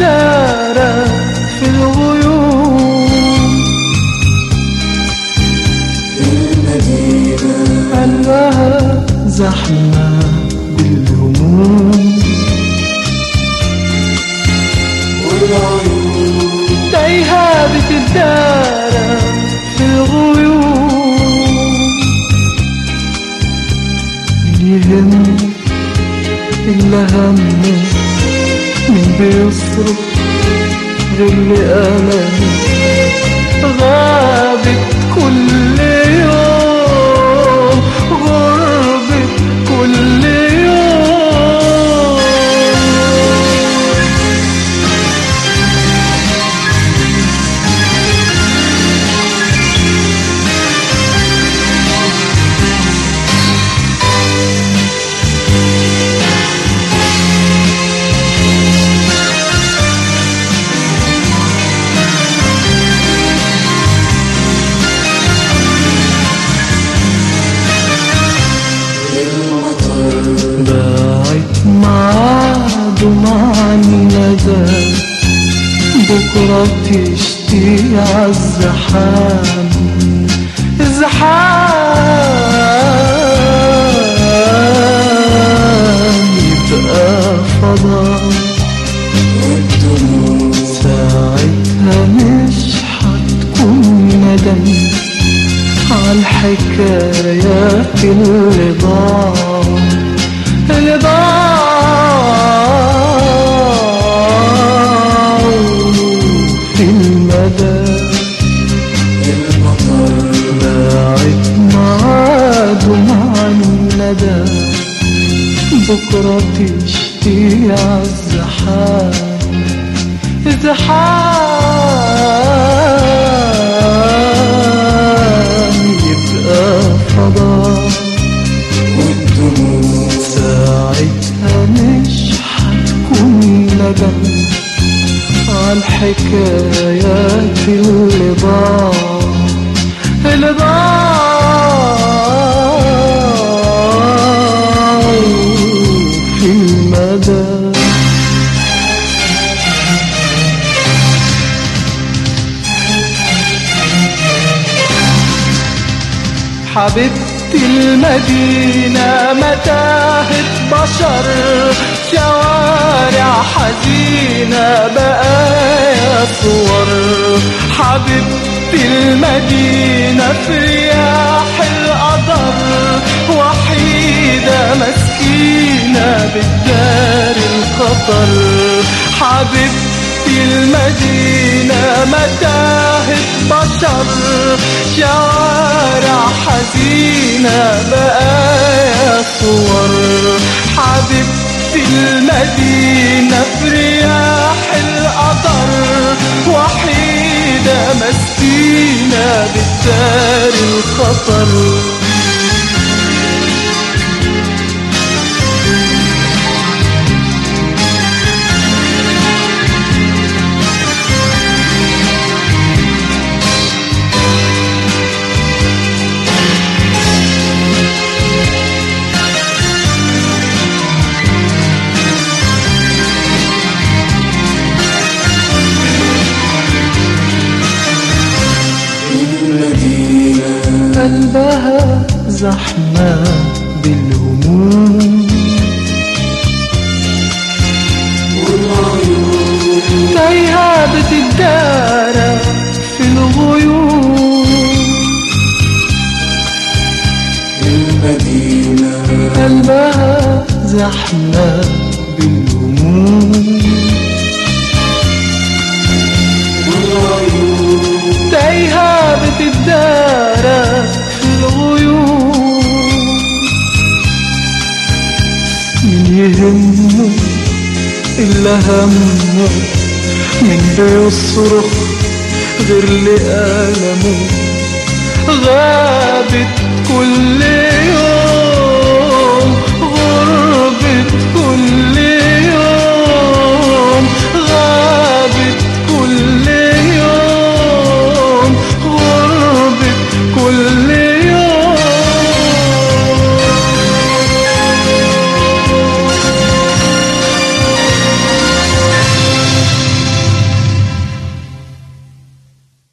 بتدارى في الغيوم المدينة قلبها زحمة بالهموم والعيون تايهة بتدارى في الغيوم مين يهم إلا همه مين بيصرخ غير لألمه غابت كل يوم غربت كل يوم المطر باعت معاد مع الندى بكرة تشتي عالزحام الزحام يبقى فضاء والدموع ساعتها مش هتكون ندم عالحكايات اللي ضاعوا اللي ضاعوا في المدى المطر باعت معاد مع الندى بكرة تشتي عالزحام زحام يبقى فضاء والدموع ساعتها مش هتكون ندم عالحكايات اللي ضاعوا اللي ضاعوا في المدى حبيبتي المدينة متاهة بشر شوارع حزينة بقايا صور حبيبتي المدينة في رياح القدر وحيدة مسكينة بالدار الخطر حبيبتي المدينة متاهة بشر شوارع حزينة بقايا صور حبيبتي المدينة في رياح القطر وحيدة مسكينة بالدار الخطر المدينة قلبها زحمة بالهموم والعيون تايهة بتدارى في الغيوم المدينة قلبها زحمة بالهموم والعيون تايهة بتدارى في الغيوم من يهمه إلا همه من بيصرخ غير لألمه غابت كل يوم